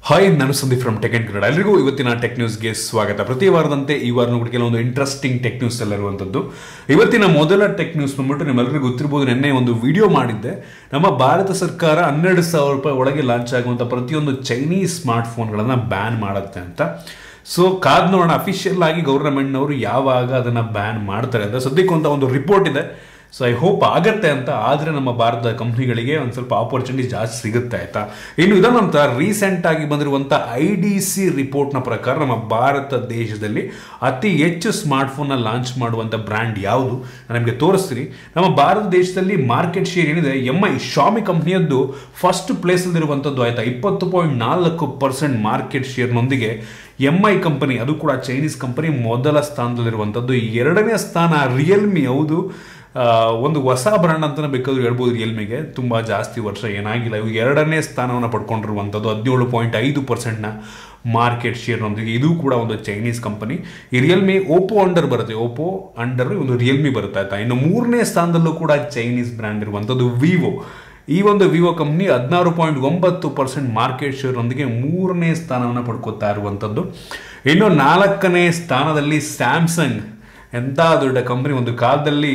hi ನಾನು Sandeep from tech and Kannada ಎಲ್ರಿಗೂ ಇವತ್ತಿನ ಟೆಕ್ ನ್ಯೂಸ್ಗೆ ಸ್ವಾಗತ ಪ್ರತಿ ವಾರದಂತೆ ಈ ವಾರ ಕೂಡ ಕೆಲವೊಂದು ಇಂಟ್ರೆಸ್ಟಿಂಗ್ ಟೆಕ್ ನ್ಯೂಸ್ ಎಲ್ಲ ಇರುವಂಥದ್ದು ಇವತ್ತಿನ ಮೊದಲ ಟೆಕ್ ನ್ಯೂಸ್ ಬಂದ್ಬಿಟ್ಟು ನಿಮ್ಮೆಲ್ಲರಿಗೂ ಗೊತ್ತಿರ್ಬೋದು ನಿನ್ನೆ ಒಂದು ವಿಡಿಯೋ ಮಾಡಿದ್ದೆ ನಮ್ಮ ಭಾರತ ಸರ್ಕಾರ ಹನ್ನೆರಡು ಸಾವಿರ ರೂಪಾಯಿ ಒಳಗೆ ಲಾಂಚ್ ಆಗುವಂಥ ಪ್ರತಿಯೊಂದು ಚೈನೀಸ್ ಸ್ಮಾರ್ಟ್ ಫೋನ್ಗಳನ್ನು ಬ್ಯಾನ್ ಮಾಡುತ್ತೆ ಅಂತ ಸೊ ಕಾದ್ ನೋಡೋಣ ಅಫಿಷಿಯಲ್ ಆಗಿ ಗೌರ್ಮೆಂಟ್ನವರು ಯಾವಾಗ ಅದನ್ನು ಬ್ಯಾನ್ ಮಾಡ್ತಾರೆ ಅಂತ ಸದ್ಯಕ್ಕಂತ ಒಂದು ರಿಪೋರ್ಟ್ ಇದೆ ಸೊ ಐ ಹೋಪ್ ಆಗತ್ತೆ ಅಂತ ಆದರೆ ನಮ್ಮ ಭಾರತದ ಕಂಪ್ನಿಗಳಿಗೆ ಒಂದು ಸ್ವಲ್ಪ ಆಪರ್ಚುನಿಟಿ ಜಾಸ್ತಿ ಸಿಗುತ್ತೆ ಆಯ್ತಾ ಇನ್ನು ಇದರ ನಂತರ ರೀಸೆಂಟ್ ಆಗಿ ಬಂದಿರುವಂಥ ಐ ಡಿ ಸಿ ರಿಪೋರ್ಟ್ನ ಪ್ರಕಾರ ನಮ್ಮ ಭಾರತ ದೇಶದಲ್ಲಿ ಅತಿ ಹೆಚ್ಚು ಸ್ಮಾರ್ಟ್ಫೋನ್ನ ಲಾಂಚ್ ಮಾಡುವಂಥ ಬ್ರ್ಯಾಂಡ್ ಯಾವುದು ನಾನು ನಿಮಗೆ ತೋರಿಸ್ತೀನಿ ನಮ್ಮ ಭಾರತ ದೇಶದಲ್ಲಿ ಮಾರ್ಕೆಟ್ ಶೇರ್ ಏನಿದೆ ಎಂ ಐ ಶಾಮಿ ಕಂಪ್ನಿಯದ್ದು ಫಸ್ಟ್ ಪ್ಲೇಸಲ್ಲಿರುವಂಥದ್ದು ಆಯ್ತಾ ಇಪ್ಪತ್ತು ಪಾಯಿಂಟ್ ನಾಲ್ಕು ಪರ್ಸೆಂಟ್ ಮಾರ್ಕೆಟ್ ಶೇರ್ನೊಂದಿಗೆ ಎಂ ಐ ಕಂಪನಿ ಅದು ಕೂಡ ಚೈನೀಸ್ ಕಂಪನಿ ಮೊದಲ ಸ್ಥಾನದಲ್ಲಿರುವಂಥದ್ದು ಎರಡನೇ ಸ್ಥಾನ ರಿಯಲ್ಮಿ ಹೌದು ಆ, ಒಂದು ಹೊಸ ಬ್ರ್ಯಾಂಡ್ ಅಂತಲೇ ಬೇಕಾದ್ರೂ ಹೇಳ್ಬೋದು ರಿಯಲ್ಮಿಗೆ ತುಂಬ ಜಾಸ್ತಿ ವರ್ಷ ಏನಾಗಿಲ್ಲ ಇವು ಎರಡನೇ ಸ್ಥಾನವನ್ನು ಪಡ್ಕೊಂಡಿರುವಂಥದ್ದು ಹದಿನೇಳು ಪಾಯಿಂಟ್ ಐದು ಪರ್ಸೆಂಟ್ನ ಮಾರ್ಕೆಟ್ ಶೇರ್ನೊಂದಿಗೆ ಇದು ಕೂಡ ಒಂದು ಚೈನೀಸ್ ಕಂಪನಿ ಈ ರಿಯಲ್ಮಿ ಓಪೋ ಅಂಡರ್ ಬರುತ್ತೆ ಓಪೋ ಅಂಡರ್ ಒಂದು ರಿಯಲ್ಮಿ ಬರುತ್ತೆ ಆಯ್ತಾ ಇನ್ನು ಮೂರನೇ ಸ್ಥಾನದಲ್ಲೂ ಕೂಡ ಚೈನೀಸ್ ಬ್ರ್ಯಾಂಡ್ ಇರುವಂಥದ್ದು ವಿವೋ ಈ ಒಂದು ವಿವೋ ಕಂಪ್ನಿ ಹದಿನಾರು ಪಾಯಿಂಟ್ ಒಂಬತ್ತು ಪರ್ಸೆಂಟ್ ಮಾರ್ಕೆಟ್ ಶೇರ್ನೊಂದಿಗೆ ಮೂರನೇ ಸ್ಥಾನವನ್ನು ಪಡ್ಕೋತಾ ಇರುವಂಥದ್ದು ಇನ್ನು ನಾಲ್ಕನೇ ಸ್ಥಾನದಲ್ಲಿ ಸ್ಯಾಮ್ಸಂಗ್ ಎಂಥ ದೊಡ್ಡ ಕಂಪನಿ ಒಂದು ಕಾಲದಲ್ಲಿ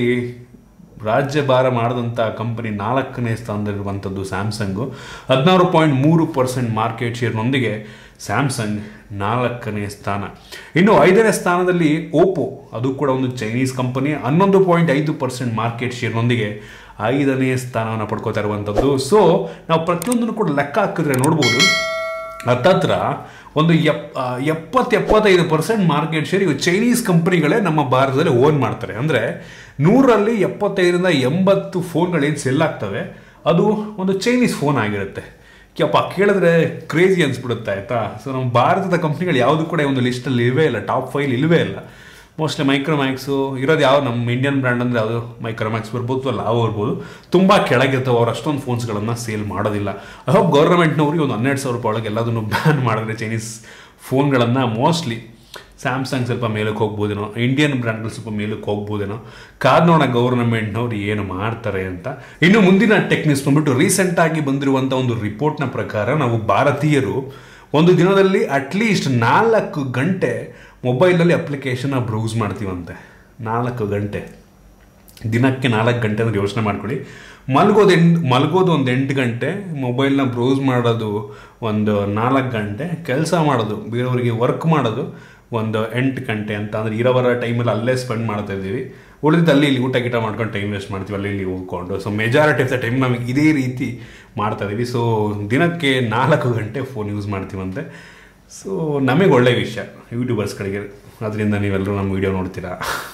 ರಾಜ್ಯಭಾರ ಮಾಡಿದಂಥ ಕಂಪನಿ ನಾಲ್ಕನೇ ಸ್ಥಾನದಲ್ಲಿರುವಂಥದ್ದು ಸ್ಯಾಮ್ಸಂಗು ಹದಿನಾರು ಪಾಯಿಂಟ್ ಮೂರು ಪರ್ಸೆಂಟ್ ಮಾರ್ಕೆಟ್ ಶೇರ್ನೊಂದಿಗೆ ಸ್ಯಾಮ್ಸಂಗ್ ನಾಲ್ಕನೇ ಸ್ಥಾನ ಇನ್ನು ಐದನೇ ಸ್ಥಾನದಲ್ಲಿ ಓಪೋ ಅದು ಕೂಡ ಒಂದು ಚೈನೀಸ್ ಕಂಪನಿ ಹನ್ನೊಂದು ಪಾಯಿಂಟ್ ಐದು ಪರ್ಸೆಂಟ್ ಮಾರ್ಕೆಟ್ ಶೇರ್ನೊಂದಿಗೆ ಐದನೇ ಸ್ಥಾನವನ್ನು ಪಡ್ಕೋತಾ ಇರುವಂಥದ್ದು ಸೊ ನಾವು ಪ್ರತಿಯೊಂದನ್ನು ಕೂಡ ಲೆಕ್ಕ ಹಾಕಿದ್ರೆ ನೋಡ್ಬೋದು ಹತ್ತತ್ರ ಒಂದು ಎಪ್ ಆ, ಎಪ್ಪತ್ತು ಎಪ್ಪತ್ತೈದು ಪರ್ಸೆಂಟ್ ಮಾರ್ಕೆಟ್ ಶೇರ್ ಇವು ಚೈನೀಸ್ ಕಂಪನಿಗಳೇ ನಮ್ಮ ಭಾರತದಲ್ಲಿ ಓನ್ ಮಾಡ್ತಾರೆ ಅಂದರೆ ನೂರಲ್ಲಿ ಎಪ್ಪತ್ತೈದರಿಂದ ಎಂಬತ್ತು ಫೋನ್ಗಳೇನು ಸೆಲ್ ಆಗ್ತವೆ ಅದು ಒಂದು ಚೈನೀಸ್ ಫೋನ್ ಆಗಿರುತ್ತೆ ಯಪ್ಪ ಕೇಳಿದ್ರೆ ಕ್ರೇಜಿ ಅನ್ಸ್ಬಿಡುತ್ತೆ ಆಯ್ತಾ ಸೊ ನಮ್ಮ ಭಾರತದ ಕಂಪ್ನಿಗಳು ಯಾವುದು ಕೂಡ ಈ ಒಂದು ಲಿಸ್ಟಲ್ಲಿ ಇಲ್ವೇ ಇಲ್ಲ ಟಾಪ್ ಫೈಲ್ ಇಲ್ವೇ ಇಲ್ಲ ಮೋಸ್ಟ್ಲಿ ಮೈಕ್ರೋಮ್ಯಾಕ್ಸು ಇರೋದು ಯಾವ ನಮ್ಮ ಇಂಡಿಯನ್ ಬ್ರ್ಯಾಂಡ್ ಅಂದರೆ ಯಾವುದು ಮೈಕ್ರೋಮ್ಯಾಕ್ಸ್ ಬರ್ಬೋದು ಅಲ್ಲ ಅವು ಬರ್ಬೋದು ತುಂಬ ಕೆಳಗಿರ್ತವೆ ಅವ್ರು ಅಷ್ಟೊಂದು ಫೋನ್ಸ್ಗಳನ್ನು ಸೇಲ್ ಮಾಡೋದಿಲ್ಲ ಐ ಹೋಪ್ ಗೌರ್ಮೆಂಟ್ನವ್ರಿಗೆ ಒಂದು ಹನ್ನೆರಡು ಸಾವಿರ ರೂಪಾಯಿ ಒಳಗೆ ಎಲ್ಲದನ್ನು ಬ್ಯಾನ್ ಮಾಡಿದ್ರೆ ಚೈನೀಸ್ ಫೋನ್ಗಳನ್ನು ಮೋಸ್ಟ್ಲಿ ಸ್ಯಾಮ್ಸಂಗ್ ಸ್ವಲ್ಪ ಮೇಲಕ್ಕೆ ಹೋಗ್ಬೋದೇನೋ ಇಂಡಿಯನ್ ಬ್ರ್ಯಾಂಡ್ಗಳು ಸ್ವಲ್ಪ ಮೇಲಕ್ಕೆ ಹೋಗ್ಬೋದೇನೋ ಕಾದ್ ನೋಡೋಣ ಗೌರ್ಮೆಂಟ್ನವ್ರು ಏನು ಮಾಡ್ತಾರೆ ಅಂತ ಇನ್ನು ಮುಂದಿನ ಟೆಕ್ನಿಕ್ಸ್ ಬಂದ್ಬಿಟ್ಟು ರೀಸೆಂಟಾಗಿ ಬಂದಿರುವಂಥ ಒಂದು ರಿಪೋರ್ಟ್ನ ಪ್ರಕಾರ ನಾವು ಭಾರತೀಯರು ಒಂದು ದಿನದಲ್ಲಿ ಅಟ್ಲೀಸ್ಟ್ ನಾಲ್ಕು ಗಂಟೆ ಮೊಬೈಲಲ್ಲಿ ಅಪ್ಲಿಕೇಶನ್ನ ಬ್ರೌಸ್ ಮಾಡ್ತೀವಂತೆ ನಾಲ್ಕು ಗಂಟೆ ದಿನಕ್ಕೆ ನಾಲ್ಕು ಗಂಟೆ ಅಂದ್ರೆ ಯೋಚನೆ ಮಾಡ್ಕೊಳ್ಳಿ ಮಲಗೋದು ಎಂಟು ಮಲಗೋದು ಒಂದು ಎಂಟು ಗಂಟೆ ಮೊಬೈಲ್ನ ಬ್ರೌಸ್ ಮಾಡೋದು ಒಂದು ನಾಲ್ಕು ಗಂಟೆ ಕೆಲಸ ಮಾಡೋದು ಬೇರೆಯವರಿಗೆ ವರ್ಕ್ ಮಾಡೋದು ಒಂದು ಎಂಟು ಗಂಟೆ ಅಂತ ಅಂದರೆ ಇರೋವರ ಟೈಮಲ್ಲಿ ಅಲ್ಲೇ ಸ್ಪೆಂಡ್ ಮಾಡ್ತಾ ಇದ್ದೀವಿ ಉಳಿದಿದ್ದು ಅಲ್ಲಿ ಇಲ್ಲಿ ಊಟ ಗೀಟ ಮಾಡ್ಕೊಂಡು ಟೈಮ್ ವೇಸ್ಟ್ ಮಾಡ್ತೀವಿ ಅಲ್ಲಿ ಇಲ್ಲಿ ಹೋಗ್ಕೊಂಡು so majority of the time ನಮಗೆ ಇದೇ ರೀತಿ ಮಾಡ್ತಾ ಇದೀವಿ ಸೊ ದಿನಕ್ಕೆ ನಾಲ್ಕು ಗಂಟೆ ಫೋನ್ ಯೂಸ್ ಮಾಡ್ತೀವಂತೆ ಸೊ ನಮಗೆ ಒಳ್ಳೆಯ ವಿಷಯ ಯೂಟ್ಯೂಬರ್ಸ್ಗಳಿಗೆ ಅದರಿಂದ ನೀವೆಲ್ಲರೂ ನಮ್ಮ ವಿಡಿಯೋ ನೋಡ್ತೀರಾ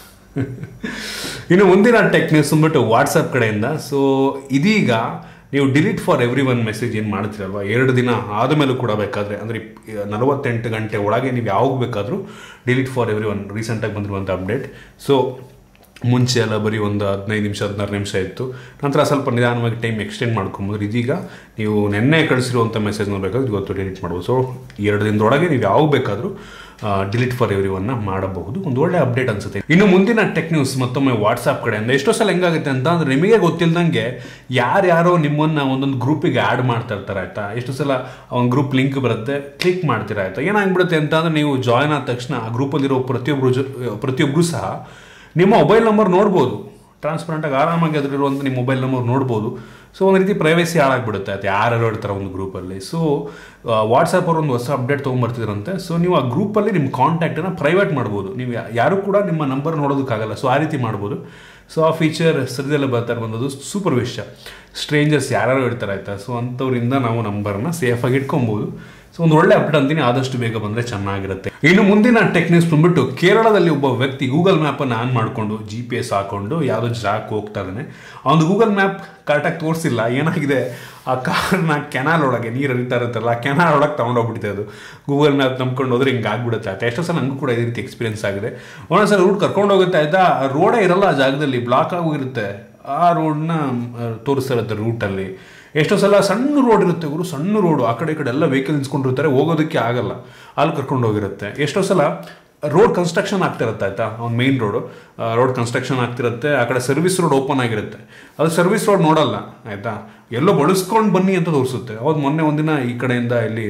ಇನ್ನು ಮುಂದಿನ ಟೆಕ್ ನ್ಯೂಸ್ ಬಂದ್ಬಿಟ್ಟು ವಾಟ್ಸಪ್ ಕಡೆಯಿಂದ ಸೊ ಇದೀಗ ನೀವು delete for everyone message ಏನು ಮಾಡ್ತೀರಲ್ವ ಎರಡು ದಿನ ಆದಮೇಲೂ ಕೂಡ ಬೇಕಾದರೆ ಅಂದರೆ ನಲವತ್ತೆಂಟು ಗಂಟೆ ಒಳಗೆ ನೀವು ಯಾವಾಗ ಬೇಕಾದರೂ ಡಿಲೀಟ್ ಫಾರ್ ಎವ್ರಿ ಒನ್ ರೀಸೆಂಟಾಗಿ ಬಂದಿರುವಂಥ ಅಪ್ಡೇಟ್ ಸೊ ಮುಂಚೆ ಎಲ್ಲ ಬರೀ ಒಂದು ಹದಿನೈದು ನಿಮಿಷ ಹದಿನಾರು ನಿಮಿಷ ಇತ್ತು ನಂತರ ಸ್ವಲ್ಪ ನಿಧಾನವಾಗಿ ಟೈಮ್ ಎಕ್ಸ್ಟೆಂಡ್ ಮಾಡ್ಕೊಬೋದು ಇದೀಗ ನೀವು ನಿನ್ನೆ ಕಳಿಸಿರುವಂಥ ಮೆಸೇಜ್ ನೋಡಬೇಕಾದ್ರೆ ಇವತ್ತು ಡಿಲೀಟ್ ಮಾಡ್ಬೋದು ಸೊ ಎರಡು ದಿನದೊಳಗೆ ನೀವು ಯಾವಾಗ ಬೇಕಾದರೂ ಡಿಲೀಟ್ ಫಾರ್ ಎವ್ರಿ ಒನ್ನ ಮಾಡಬಹುದು ಒಂದು ಒಳ್ಳೆ ಅಪ್ಡೇಟ್ ಅನ್ಸುತ್ತೆ ಇನ್ನು ಮುಂದಿನ ಟೆಕ್ ನ್ಯೂಸ್ ಮತ್ತೊಮ್ಮೆ ವಾಟ್ಸಾಪ್ ಕಡೆಯಿಂದ ಎಷ್ಟೋ ಸಲ ಹೆಂಗಾಗುತ್ತೆ ಅಂತ ಅಂದ್ರೆ ನಿಮಗೆ ಗೊತ್ತಿಲ್ದಂಗೆ ಯಾರ್ಯಾರೋ ನಿಮ್ಮನ್ನ ಒಂದೊಂದು ಗ್ರೂಪಿಗೆ ಆ್ಯಡ್ ಮಾಡ್ತಾ ಇರ್ತಾರೆ ಆಯ್ತಾ ಎಷ್ಟು ಸಲ ಒಂದು ಗ್ರೂಪ್ ಲಿಂಕ್ ಬರುತ್ತೆ ಕ್ಲಿಕ್ ಮಾಡ್ತೀರಾ ಆಯ್ತಾ ಏನಾಗ್ಬಿಡುತ್ತೆ ಅಂತ ಅಂದ್ರೆ ನೀವು ಜಾಯ್ನ್ ಆದ ತಕ್ಷಣ ಆ ಗ್ರೂಪಲ್ಲಿರೋ ಪ್ರತಿಯೊಬ್ಬರು ಜೊ ಪ್ರತಿಯೊಬ್ಬರು ಸಹ ನಿಮ್ಮ ಮೊಬೈಲ್ ನಂಬರ್ ನೋಡ್ಬೋದು ಟ್ರಾನ್ಸ್ಪರೆಂಟಾಗಿ ಆರಾಮಾಗಿ ಅದರಲ್ಲಿರುವಂಥ ನಿಮ್ಮ ಮೊಬೈಲ್ ನಂಬರ್ ನೋಡ್ಬೋದು ಸೊ ಒಂದು ರೀತಿ ಪ್ರೈವೇಸಿ ಹಾಳಾಗ್ಬಿಡುತ್ತೆ ಆಯ್ತು ಯಾರ್ಯಾರು ಇರ್ತಾರೆ ಒಂದು ಗ್ರೂಪಲ್ಲಿ ಸೊ ವಾಟ್ಸಪ್ ಅವ್ರು ಒಂದು ಹೊಸ ಅಪ್ಡೇಟ್ ತೊಗೊಂಬರ್ತಿದ್ರಂತೆ ಸೊ ನೀವು ಆ ಗ್ರೂಪಲ್ಲಿ ನಿಮ್ಮ ಕಾಂಟ್ಯಾಕ್ಟನ್ನು ಪ್ರೈವೇಟ್ ಮಾಡ್ಬೋದು ನೀವು ಯಾ- ಯಾರು ಕೂಡ ನಿಮ್ಮ ನಂಬರ್ ನೋಡೋದಕ್ಕಾಗಲ್ಲ ಸೊ ಆ ರೀತಿ ಮಾಡ್ಬೋದು ಸೊ ಆ ಫೀಚರ್ ಸದ್ಯದಲ್ಲೇ ಬರ್ತಾ ಬಂದದ್ದು ಸೂಪರ್ ವಿಷಯ ಸ್ಟ್ರೇಂಜರ್ಸ್ ಯಾರು ಇರ್ತಾರೆ ಆಯ್ತಾ ಸೊ ಅಂಥವ್ರಿಂದ ನಾವು ನಂಬರ್ನ ಸೇಫಾಗಿ ಇಟ್ಕೊಬೋದು ಸೊ ಒಂದು ಒಳ್ಳೆ ಅಪ್ಡೇಟ್ ಅಂತೀನಿ ಆದಷ್ಟು ಬೇಗ ಬಂದರೆ ಚೆನ್ನಾಗಿರುತ್ತೆ ಇನ್ನು ಮುಂದಿನ ಟೆಕ್ ನ್ಯೂಸ್ ಬಂದ್ಬಿಟ್ಟು ಕೇರಳದಲ್ಲಿ ಒಬ್ಬ ವ್ಯಕ್ತಿ ಗೂಗಲ್ ಮ್ಯಾಪನ್ನು ಆನ್ ಮಾಡಿಕೊಂಡು ಜಿ ಪಿ ಎಸ್ ಹಾಕೊಂಡು ಯಾವುದೋ ಜಾಕ್ ಹೋಗ್ತಾ ಇದ್ದಾನೆ ಅವನು ಗೂಗಲ್ ಮ್ಯಾಪ್ ಕರೆಕ್ಟಾಗಿ ತೋರಿಸಿಲ್ಲ ಏನಾಗಿದೆ ಆ ಕಾರ್ನ ಕೆನಾಲ್ ಒಳಗೆ ನೀರು ಹರಿತಾ ಇರುತ್ತಲ್ಲ ಆ ಕೆನಾಲ್ ಒಳಗೆ ತೊಗೊಂಡೋಗ್ಬಿಟ್ಟಿದೆ ಅದು ಗೂಗಲ್ ಮ್ಯಾಪ್ ನಂಬ್ಕೊಂಡು ಹೋದ್ರೆ ಹಿಂಗೆ ಆಗ್ಬಿಡುತ್ತೆ ಆಯ್ತಾ ಎಷ್ಟೋ ಸಲ ನನಗೂ ಕೂಡ ಇದೇ ರೀತಿ ಎಕ್ಸ್ಪೀರಿಯನ್ಸ್ ಆಗಿದೆ ಒಂದೊಂದ್ಸಲ ರೂಟ್ ಕರ್ಕೊಂಡು ಹೋಗುತ್ತೆ ಆಯ್ತಾ ರೋಡೇ ಇರಲ್ಲ ಆ ಜಾಗದಲ್ಲಿ ಬ್ಲಾಕ್ ಆಗೋಗಿರುತ್ತೆ ಆ ರೋಡ್ನ ತೋರಿಸ್ತಾ ಇರುತ್ತೆ ರೂಟಲ್ಲಿ ಎಷ್ಟೋ ಸಲ ಸಣ್ಣ ರೋಡ್ ಇರುತ್ತೆ ಗುರು ಸಣ್ಣ ರೋಡು ಆ ಕಡೆ ಈ ಕಡೆ ಎಲ್ಲ ವೆಹಿಕಲ್ ನಿಲ್ಸ್ಕೊಂಡಿರ್ತಾರೆ ಹೋಗೋದಕ್ಕೆ ಆಗಲ್ಲ ಅಲ್ಲಿ ಕರ್ಕೊಂಡು ಹೋಗಿರುತ್ತೆ ಎಷ್ಟೋ ಸಲ ರೋಡ್ ಕನ್ಸ್ಟ್ರಕ್ಷನ್ ಆಗ್ತಿರುತ್ತೆ ಆಯ್ತಾ ಅವ್ನು ಮೇನ್ ರೋಡು ರೋಡ್ ಕನ್ಸ್ಟ್ರಕ್ಷನ್ ಆಗ್ತಿರುತ್ತೆ ಆ ಕಡೆ ಸರ್ವಿಸ್ ರೋಡ್ ಓಪನ್ ಆಗಿರುತ್ತೆ ಅದು ಸರ್ವಿಸ್ ರೋಡ್ ನೋಡಲ್ಲ ಆಯ್ತಾ ಎಲ್ಲೋ ಬಳಸ್ಕೊಂಡು ಬನ್ನಿ ಅಂತ ತೋರಿಸುತ್ತೆ ಹೌದು ಮೊನ್ನೆ ಒಂದಿನ ಈ ಕಡೆಯಿಂದ ಇಲ್ಲಿ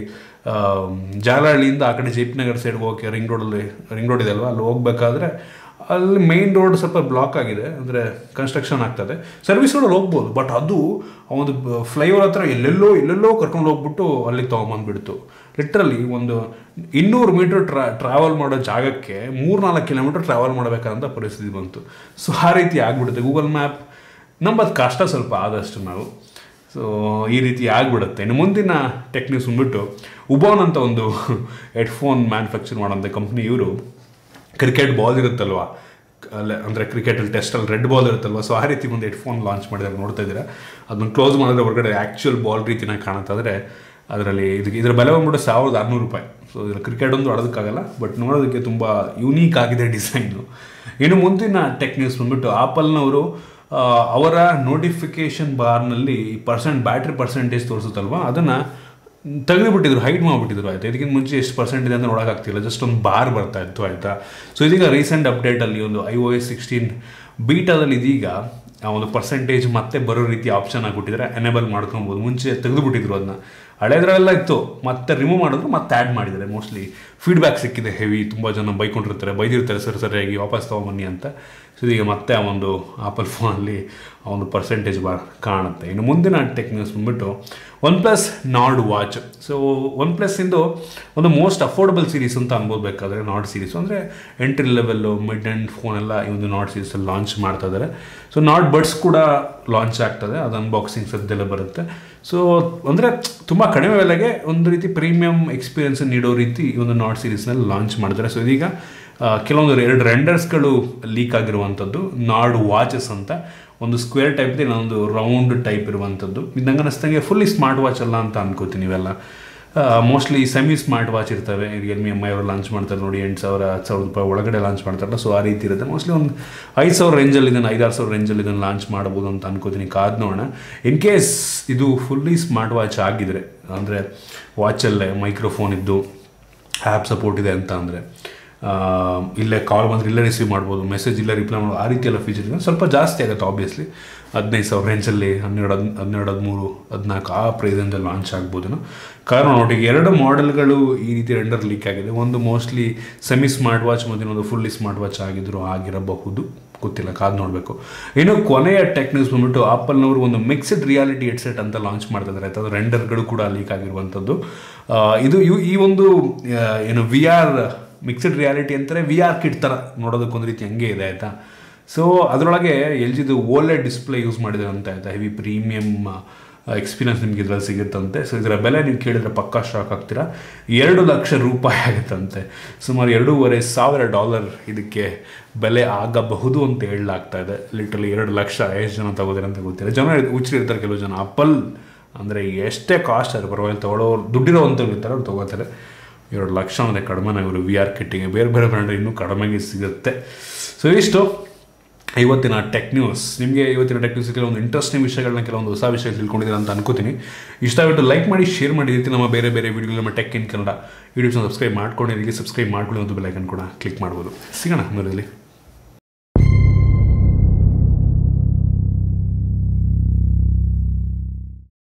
ಜಾಲಹಳ್ಳಿಯಿಂದ ಆ ಕಡೆ ಜೆ ಪಿ ನಗರ್ ಸೈಡ್ಗೆ ಹೋಗೋಕೆ ರಿಂಗ್ ರೋಡಲ್ಲಿ ರಿಂಗ್ ರೋಡ್ ಇದೆ ಅಲ್ವಾ ಅಲ್ಲಿ ಹೋಗ್ಬೇಕಾದ್ರೆ ಅಲ್ಲಿ ಮೇನ್ ರೋಡ್ ಸ್ವಲ್ಪ ಬ್ಲಾಕ್ ಆಗಿದೆ ಅಂದರೆ ಕನ್ಸ್ಟ್ರಕ್ಷನ್ ಆಗ್ತದೆ ಸರ್ವಿಸ್ ರೋಡಲ್ಲಿ ಹೋಗ್ಬೋದು ಬಟ್ ಅದು ಆ ಒಂದು ಫ್ಲೈಓವರ್ ಹತ್ರ ಎಲ್ಲೆಲ್ಲೋ ಎಲ್ಲೆಲ್ಲೋ ಕರ್ಕೊಂಡು ಹೋಗ್ಬಿಟ್ಟು ಅಲ್ಲಿಗೆ ತೊಗೊಂಬಂದ್ಬಿಡ್ತು ಲಿಟ್ರಲಿ ಒಂದು ಇನ್ನೂರು ಮೀಟ್ರ್ ಟ್ರಾ ಟ್ರಾವೆಲ್ ಮಾಡೋ ಜಾಗಕ್ಕೆ ಮೂರ್ನಾಲ್ಕು ಕಿಲೋಮೀಟ್ರ್ ಟ್ರಾವೆಲ್ ಮಾಡಬೇಕಂತ ಪರಿಸ್ಥಿತಿ ಬಂತು ಸೊ ಆ ರೀತಿ ಆಗ್ಬಿಡುತ್ತೆ ಗೂಗಲ್ ಮ್ಯಾಪ್ ನಂಬದು ಕಷ್ಟ ಸ್ವಲ್ಪ ಆದಷ್ಟು ನಾವು ಸೊ ಈ ರೀತಿ ಆಗಿಬಿಡುತ್ತೆ ಇನ್ನು ಮುಂದಿನ ಟೆಕ್ ನ್ಯೂಸ್ ಬಂದ್ಬಿಟ್ಟು ಉಬಾನ್ ಅಂತ ಒಂದು ಹೆಡ್ಫೋನ್ ಮ್ಯಾನುಫ್ಯಾಕ್ಚರ್ ಮಾಡೋಂಥ ಕಂಪ್ನಿ ಇವರು ಕ್ರಿಕೆಟ್ ಬಾಲ್ ಇರುತ್ತಲ್ವ ಅಲ್ಲ ಅಂದರೆ ಕ್ರಿಕೆಟಲ್ಲಿ ಟೆಸ್ಟಲ್ಲಿ ರೆಡ್ ಬಾಲ್ ಇರುತ್ತಲ್ವ ಸೊ ಆ ರೀತಿ ಒಂದು ಹೆಡ್ಫೋನ್ ಲಾಂಚ್ ಮಾಡಿದ್ದಾರೆ ನೋಡ್ತಾ ಇದ್ದೀರಾ ಅದನ್ನು ಕ್ಲೋಸ್ ಮಾಡಿದ್ರೆ ಹೊರಗಡೆ ಆ್ಯಕ್ಚುಯಲ್ ಬಾಲ್ ರೀತಿನ ಕಾಣುತ್ತಾದರೆ ಅದರಲ್ಲಿ ಇದಕ್ಕೆ ಇದರ ಬೆಲೆ ಬಂದ್ಬಿಟ್ಟು ಸಾವಿರದ ಆರುನೂರು ರೂಪಾಯಿ ಸೊ ಇದರ ಕ್ರಿಕೆಟ್ ಒಂದು ಆಡೋದಕ್ಕಾಗಲ್ಲ ಬಟ್ ನೋಡೋದಕ್ಕೆ ತುಂಬ ಯುನೀಕ್ ಆಗಿದೆ ಡಿಸೈನು ಇನ್ನು ಮುಂದಿನ ಟೆಕ್ ನ್ಯೂಸ್ ಬಂದ್ಬಿಟ್ಟು ಆಪಲ್ನವರು ಅವರ ನೋಟಿಫಿಕೇಶನ್ ಬಾರ್ನಲ್ಲಿ ಪರ್ಸೆಂಟ್ ಬ್ಯಾಟ್ರಿ ಪರ್ಸೆಂಟೇಜ್ ತೋರಿಸುತ್ತಲ್ವ ಅದನ್ನು ತೆಗೆದುಬಿಟ್ಟಿದ್ರು ಹೈಟ್ ಮಾಡಿಬಿಟ್ಟಿದ್ರು ಆಯ್ತಾ ಇದಕ್ಕಿಂತ ಮುಂಚೆ ಎಷ್ಟು ಪರ್ಸೆಂಟ್ ಇದೆ ಅಂತ ನೋಡೋಕ್ಕಾಗ್ತಿಲ್ಲ ಜಸ್ಟ್ ಒಂದು ಬಾರ್ ಬರ್ತಾ ಇತ್ತು ಆಯಿತಾ ಸೊ ಇದೀಗ ರೀಸೆಂಟ್ ಅಪ್ಡೇಟಲ್ಲಿ ಒಂದು ಐ ಒ ಎಸ್ ಸಿಕ್ಸ್ಟೀನ್ ಬೀಟಾದಲ್ಲಿ ಇದೀಗ ಆ ಒಂದು ಪರ್ಸೆಂಟೇಜ್ ಮತ್ತೆ ಬರೋ ರೀತಿ ಆಪ್ಷನ್ ಆಗಿಬಿಟ್ಟಿದ್ರೆ ಎನೇಬಲ್ ಮಾಡ್ಕೊಬೋದು ಮುಂಚೆ ತೆಗೆದುಬಿಟ್ಟಿದ್ರು ಅದನ್ನ ಹಳೇದ್ರಲ್ಲೆಲ್ಲ ಇತ್ತು ಮತ್ತೆ ರಿಮೂವ್ ಮಾಡಿದ್ರು ಮತ್ತೆ ಆ್ಯಡ್ ಮಾಡಿದ್ದಾರೆ ಮೋಸ್ಟ್ಲಿ ಫೀಡ್ಬ್ಯಾಕ್ ಸಿಕ್ಕಿದೆ ಹೆವಿ ತುಂಬ ಜನ ಬೈಕೊಂಡಿರ್ತಾರೆ ಬೈದಿರ್ತಾರೆ ಸರಿ ಸರಿಯಾಗಿ ವಾಪಸ್ ತೊಗೊಂಬನ್ನಿ ಅಂತ ಸೊ ಇದೀಗ ಮತ್ತೆ ಆ ಒಂದು ಆಪಲ್ ಫೋನಲ್ಲಿ ಆ ಒಂದು ಪರ್ಸೆಂಟೇಜ್ ಬಾರ್ ಕಾಣುತ್ತೆ ಇನ್ನು ಮುಂದಿನ ಟೆಕ್ ನ್ಯೂಸ್ ಬಂದ್ಬಿಟ್ಟು one plus Nord watch so one ಪ್ಲಸ್ಸಿಂದು ಒಂದು ಮೋಸ್ಟ್ ಅಫೋರ್ಡಬಲ್ ಸೀರೀಸ್ ಅಂತ ಅನ್ಬೋದು ಬೇಕಾದರೆ ನಾರ್ಡ್ ಸೀರೀಸ್ ಅಂದರೆ entry level mid end phone ಎಲ್ಲ ಈ ಒಂದು ನಾರ್ಡ್ ಸೀರೀಸಲ್ಲಿ ಲಾಂಚ್ ಮಾಡ್ತಾ ಇದ್ದಾರೆ ಸೊ ನಾರ್ಡ್ ಬಡ್ಸ್ ಕೂಡ ಲಾಂಚ್ ಆಗ್ತದೆ ಅದು ಅನ್ಬಾಕ್ಸಿಂಗ್ ಸದ್ದೆಲ್ಲ ಬರುತ್ತೆ ಸೊ ಅಂದರೆ ತುಂಬ ಕಡಿಮೆ ಬೆಲೆಗೆ ಒಂದು ರೀತಿ ಪ್ರೀಮಿಯಂ ಎಕ್ಸ್ಪೀರಿಯನ್ಸ್ ನೀಡೋ ರೀತಿ ಈ ಒಂದು ನಾರ್ಡ್ ಸೀರೀಸ್ನಲ್ಲಿ ಲಾಂಚ್ ಮಾಡಿದ್ದಾರೆ ಸೊ ಇದೀಗ ಕೆಲವೊಂದು ಎರಡು ರೆಂಡರ್ಸ್ಗಳು ಲೀಕ್ ಆಗಿರುವಂಥದ್ದು ನಾರ್ಡ್ ವಾಚಸ್ ಅಂತ ಒಂದು ಸ್ಕ್ವೇರ್ ಟೈಪ್ ಇನ್ನೊಂದು ರೌಂಡ್ ಟೈಪ್ ಇರುವಂಥದ್ದು ಇದು ನಂಗೆ ಅನ್ನಿಸ್ದಂಗೆ ಫುಲ್ಲಿ ಸ್ಮಾರ್ಟ್ ವಾಚ್ ಅಲ್ಲ ಅಂತ ಅನ್ಕೋತೀನಿ ಇವೆಲ್ಲ ಮೋಸ್ಟ್ಲಿ ಸೆಮಿ ಸ್ಮಾರ್ಟ್ ವಾಚ್ ಇರ್ತವೆ ರಿಯಲ್ಮಿ ಎಮ್ ಐ ಅವರು ಲಾಂಚ್ ಮಾಡ್ತಾರೆ ನೋಡಿ ಎಂಟು ಸಾವಿರ ಹತ್ತು ಸಾವಿರ ರೂಪಾಯಿ ಒಳಗಡೆ ಲಾಂಚ್ ಮಾಡ್ತಾರಲ್ಲ ಸೊ ಆ ರೀತಿ ಇರುತ್ತೆ ಮೋಸ್ಟ್ಲಿ ಒಂದು ಐದು ಸಾವಿರ ರೇಂಜಲ್ಲಿ ಇದನ್ನು ಐದಾರು ಸಾವಿರ ರೇಂಜಲ್ಲಿ ಇದನ್ನು ಲಾಂಚ್ ಮಾಡ್ಬೋದು ಅಂತ ಅನ್ಕೋತೀನಿ ಕಾದ್ ನೋಡೋಣ ಇನ್ ಕೇಸ್ ಇದು ಫುಲ್ಲಿ ಸ್ಮಾರ್ಟ್ ವಾಚ್ ಆಗಿದ್ರೆ ಅಂದರೆ ವಾಚಲ್ಲೇ ಮೈಕ್ರೋಫೋನ್ ಇದ್ದು ಆ್ಯಪ್ ಸಪೋರ್ಟ್ ಇದೆ ಅಂತ ಅಂದರೆ ಇಲ್ಲೇ ಕಾಲ್ ಬಂದರೆ ಇಲ್ಲೇ ರಿಸೀವ್ ಮಾಡ್ಬೋದು ಮೆಸೇಜ್ ಇಲ್ಲೇ ರಿಪ್ಲೈ ಮಾಡ್ಬೋದು ಆ ರೀತಿ ಎಲ್ಲ ಫೀಚರ್ ಇದೆ ಸ್ವಲ್ಪ ಜಾಸ್ತಿ ಆಗುತ್ತೆ ಆಬ್ವಿಯಸ್ಲಿ ಹದಿನೈದು ಸಾವಿರ ರೇಂಜಲ್ಲಿ ಹನ್ನೆರಡು ಹದ್ ಹನ್ನೆರಡು ಹದಿಮೂರು ಹದಿನಾಲ್ಕು ಆ ಪ್ರೈಸಿಂದ ಲಾಂಚ್ ಆಗ್ಬೋದೇನೋ ಕಾರಣ ಒಟ್ಟಿಗೆ ಎರಡು ಮಾಡೆಲ್ಗಳು ಈ ರೀತಿ ರೆಂಡರ್ ಲೀಕ್ ಆಗಿದೆ ಒಂದು ಮೋಸ್ಟ್ಲಿ ಸೆಮಿ ಸ್ಮಾರ್ಟ್ ವಾಚ್ ಮತ್ತು ಇನ್ನೊಂದು ಫುಲ್ಲಿ ಸ್ಮಾರ್ಟ್ ವಾಚ್ ಆಗಿದ್ರು ಆಗಿರಬಹುದು ಗೊತ್ತಿಲ್ಲ ಕಾದು ನೋಡಬೇಕು ಇನ್ನು ಕೊನೆಯ ಟೆಕ್ ನ್ಯೂಸ್ ಬಂದ್ಬಿಟ್ಟು ಆಪಲ್ನವರು ಒಂದು ಮಿಕ್ಸ್ಡ್ ರಿಯಾಲಿಟಿ ಹೆಡ್ಸೆಟ್ ಅಂತ ಲಾಂಚ್ ಮಾಡ್ತಾ ಇದ್ದಾರೆ ಆಯ್ತಾ ಅದು ರೆಂಡರ್ಗಳು ಕೂಡ ಲೀಕ್ ಆಗಿರುವಂಥದ್ದು ಇದು ಈ ಒಂದು ಏನು ವಿ ಆರ್ ಮಿಕ್ಸ್ಡ್ ರಿಯಾಲಿಟಿ ಅಂತಾರೆ ವಿ ಆರ್ ಕಿಟ್ ಥರ ನೋಡೋದಕ್ಕೊಂದು ರೀತಿ ಹಂಗೆ ಇದೆ ಆಯಿತಾ ಸೊ ಅದರೊಳಗೆ ಎಲ್ ಜಿದು ಓಲ್ಡೆ ಡಿಸ್ಪ್ಲೇ ಯೂಸ್ ಮಾಡಿದ್ದಾರೆ ಅಂತ ಆಯಿತಾ ಹೆವಿ ಪ್ರೀಮಿಯಮ್ ಎಕ್ಸ್ಪೀರಿಯನ್ಸ್ ನಿಮ್ಗೆ ಇದರಲ್ಲಿ ಸಿಗುತ್ತಂತೆ ಸೊ ಇದರ ಬೆಲೆ ನೀವು ಕೇಳಿದ್ರೆ ಪಕ್ಕಾ ಶಾಕ್ ಆಗ್ತೀರಾ ಎರಡು ಲಕ್ಷ ರೂಪಾಯಿ ಆಗುತ್ತಂತೆ ಸುಮಾರು ಎರಡೂವರೆ ಸಾವಿರ ಡಾಲರ್ ಇದಕ್ಕೆ ಬೆಲೆ ಆಗಬಹುದು ಅಂತ ಹೇಳಲಾಗ್ತಾ ಇದೆ ಲಿಟ್ರಲಿ ಎರಡು ಲಕ್ಷ ಎಷ್ಟು ಜನ ತಗೋತಾರೆ ಅಂತ ಗೊತ್ತಿಲ್ಲ ಜನ ಹುಚ್ಚರಿರ್ತಾರೆ ಕೆಲವು ಜನ ಅಪ್ಪಲ್ ಅಂದರೆ ಎಷ್ಟೇ ಕಾಸ್ಟ್ ಅದು ಪರವಾಗಿಲ್ಲ ತೊಗೊಳೋರು ದುಡ್ಡಿರೋವಂಥವ್ರು ಇರ್ತಾರೆ ಅವ್ರು ತೊಗೋತಾರೆ ಎರಡು ಲಕ್ಷ ಅಂದರೆ ಕಡಿಮೆನ ಇವರು ವಿ ಆರ್ ಕಿಟ್ಟಿಗೆ ಬೇರೆ ಬೇರೆ ಬ್ರ್ಯಾಂಡ್ ಇನ್ನೂ ಕಡಿಮೆಗೆ ಸಿಗುತ್ತೆ ಸೊ ಇಷ್ಟು ಇವತ್ತಿನ ಟೆಕ್ ನ್ಯೂಸ್ ನಿಮಗೆ ಇವತ್ತಿನ ಟೆಕ್ ನ್ಯೂಸ್ ಕೆಲವೊಂದು ಇಂಟ್ರೆಸ್ಟಿಂಗ್ ವಿಷಯಗಳನ್ನ ಕೆಲವೊಂದು ಹೊಸ ವಿಷಯ ತಿಳ್ಕೊಂಡಿದ್ದೀರಾ ಅಂತ ಅನ್ಕೋತೀನಿ ಇಷ್ಟ ಬಿಟ್ಟು ಲೈಕ್ ಮಾಡಿ ಶೇರ್ ಮಾಡಿ ರೀತಿ ನಮ್ಮ ಬೇರೆ ಬೇರೆ ವೀಡಿಯೋ ನಮ್ಮ ಟೆಕ್ ಇನ್ ಕನ್ನಡ ವೀಡಿಯೋಸ್ನ ಸಬ್ಸ್ಕ್ರೈಬ್ ಮಾಡ್ಕೊಂಡಿದ್ದೀವಿ ಸಬ್ಸ್ಕ್ರೈಬ್ ಮಾಡ್ಕೊಳ್ಳಿ ಒಂದು ಬೆಲೈಕನ್ ಕೂಡ ಕ್ಲಿಕ್ ಮಾಡ್ಬೋದು ಸಿಗೋಣ ಮುಂದಿನಲ್ಲಿ